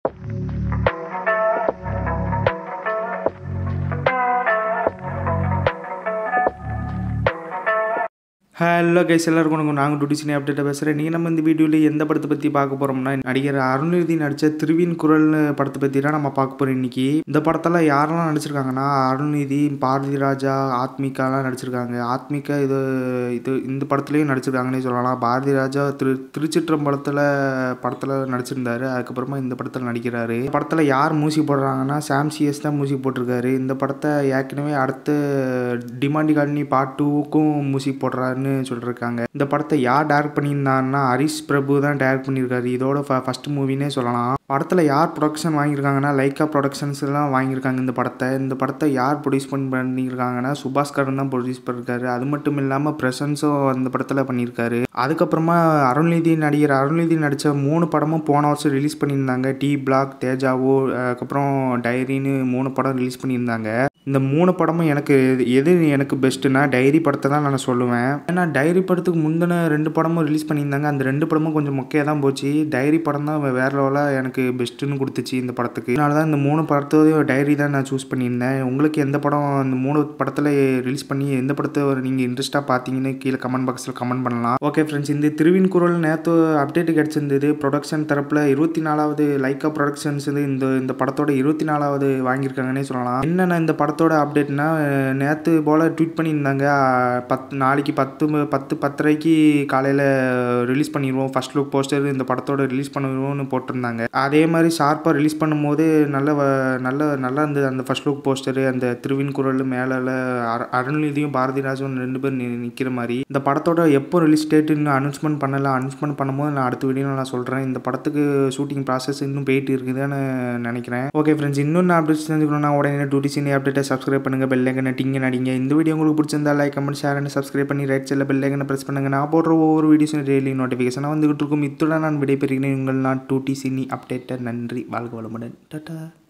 hello guys எல்லாருக்கும் வணக்கம் நாங்கள் டூட்டி சினி அப்டேட்டை பேசுகிறேன் நீங்கள் நம்ம இந்த வீடியோவில் எந்த படத்தை பற்றி பார்க்க போகிறோம்னா நடிகர் அருள்நிதி நடித்த திருவின் குரல்னு படத்தை பற்றி தான் நம்ம பார்க்க போகிறோம் இன்னைக்கு இந்த படத்தில் யாரெல்லாம் நடிச்சிருக்காங்கன்னா அருள்நிதி பாரதி ராஜா ஆத்மிகாலாம் நடிச்சிருக்காங்க ஆத்மிகா இது இது இந்த படத்துலேயும் நடிச்சிருக்காங்கன்னே சொல்லலாம் பாரதி ராஜா திரு திருச்சிற்றம்பலத்தில் படத்தில் நடிச்சிருந்தாரு அதுக்கப்புறமா இந்த படத்தில் நடிக்கிறாரு இந்த படத்தில் யார் மூசி போடுறாங்கன்னா சாம் சிஎஸ் தான் மூசி போட்டிருக்காரு இந்த படத்தை ஏற்கனவே அடுத்த டிமாண்டி காலனி பார்ட் டூவுக்கும் மியூசிக் போடுறாருன்னு சொல்லியிருக்காங்க இந்த படத்தை யார் டேரக்ட் பண்ணியிருந்தாருன்னா ஹரிஷ் பிரபு தான் டேரக்ட் பண்ணியிருக்காரு இதோட ஃபர்ஸ்ட் மூவினே சொல்லலாம் படத்தில் யார் ப்ரொடக்ஷன் வாங்கியிருக்காங்கன்னா லைக்கா ப்ரொடக்ஷன்ஸ் எல்லாம் வாங்கியிருக்காங்க இந்த படத்தை இந்த படத்தை யார் ப்ரொடியூஸ் பண்ணி பண்ணியிருக்காங்கன்னா சுபாஸ்கரன் தான் ப்ரொடியூஸ் பண்ணியிருக்காரு அது மட்டும் இல்லாமல் ப்ரெசன்ஸும் அந்த படத்தில் பண்ணியிருக்காரு அதுக்கப்புறமா அருள்நிதி நடிகர் அருள்நிதி நடித்த மூணு படமும் போன வருஷம் ரிலீஸ் பண்ணியிருந்தாங்க டி பிளாக் தேஜாவோ அதுக்கப்புறம் டைரின்னு மூணு படம் ரிலீஸ் பண்ணியிருந்தாங்க இந்த மூணு படமும் எனக்கு எது- எது எனக்கு பெஸ்ட்டுனா டைரி படத்தை தான் நான் சொல்லுவேன் ஏன்னா டைரி படத்துக்கு முந்தின ரெண்டு படமும் ரிலீஸ் பண்ணியிருந்தாங்க அந்த ரெண்டு படமும் கொஞ்சம் மொக்கையாக தான் போச்சு டைரி படம் தான் வேற லெவலாக எனக்கு பெஸ்ட்டுன்னு கொடுத்துச்சு இந்த படத்துக்கு அதனால தான் இந்த மூணு படத்தையும் டைரி தான் நான் சூஸ் பண்ணியிருந்தேன் உங்களுக்கு எந்த படம் இந்த மூணு படத்தில் ரிலீஸ் பண்ணி எந்த படத்தை நீங்கள் இன்ட்ரெஸ்ட்டாக பார்த்தீங்கன்னு கீழே கமெண்ட் பாக்ஸில் கமெண்ட் பண்ணலாம் ஓகே ஃப்ரெண்ட்ஸ் இந்த திருவின் குரல் நேற்று அப்டேட் கிடச்சிருந்தது ப்ரொடக்ஷன் தரப்பில் இருபத்தி நாலாவது லைக்கா ப்ரொடக்ஷன்ஸ் இந்த இந்த படத்தோட இருபத்தி நாலாவது வாங்கியிருக்காங்கன்னே சொல்லலாம் என்னென்ன இந்த படத்தோட அப்டேட்னா நேற்று போல் ட்வீட் பண்ணியிருந்தாங்க அஹ், பத்து நாளைக்கு பத்து ம- பத்து பத்தரைக்கு காலையில் ரிலீஸ் பண்ணிடுவோம் ஃபர்ஸ்ட் லுக் போஸ்டர் இந்த படத்தோட ரிலீஸ் பண்ணுவோம்னு போட்டிருந்தாங்க அதே மாதிரி ஷார்ப்பாக ரிலீஸ் பண்ணும்போது நல்ல வ- நல்ல நல்லா இருந்தது அந்த ஃபர்ஸ்ட் லுக் போஸ்டரு அந்த திருவின் குரல் மேலே அரு அருள்நிதியும் பாரதி ராஜும் ரெண்டு பேர் நிற்கிற மாதிரி இந்த படத்தோட எப்போ ரிலீஸ் டேட்டுன்னு அனௌன்ஸ்மெண்ட் பண்ணல அனௌன்ஸ்மெண்ட் பண்ணும்போது நான் அடுத்த வீடியோ நான் சொல்கிறேன் இந்த படத்துக்கு ஷூட்டிங் ப்ராசஸ் இன்னும் போயிட்டு இருக்குதுன்னு நினைக்கிறேன் ஓகே ஃப்ரெண்ட்ஸ் இன்னும் நான் அப்டேட்ஸ் தெரிஞ்சுக்கணும்னா உடனே டூட்டி சினி அப்டேட்டை சப்ஸ்கிரைப் பண்ணுங்கள் பெல்லைக்கனை டிங்க நடிங்க இந்த வீடியோ உங்களுக்கு பிடிச்சிருந்தா like comment share and subscribe பண்ணி ரைட் சைடில் பெல்லைக்கனை ப்ரெஸ் பண்ணுங்கள் நான் போடுற ஒவ்வொரு வீடியோஸும் டெய்லி நோட்டிஃபிகேஷனாக வந்துகிட்டு இருக்கும் இத்துடன் நான் விடைபெறுகிறேன் உங்கள் நான் டூட்டி சினி அப்டேட்டர் நன்றி வாழ்க வளமுடன் டாட்டா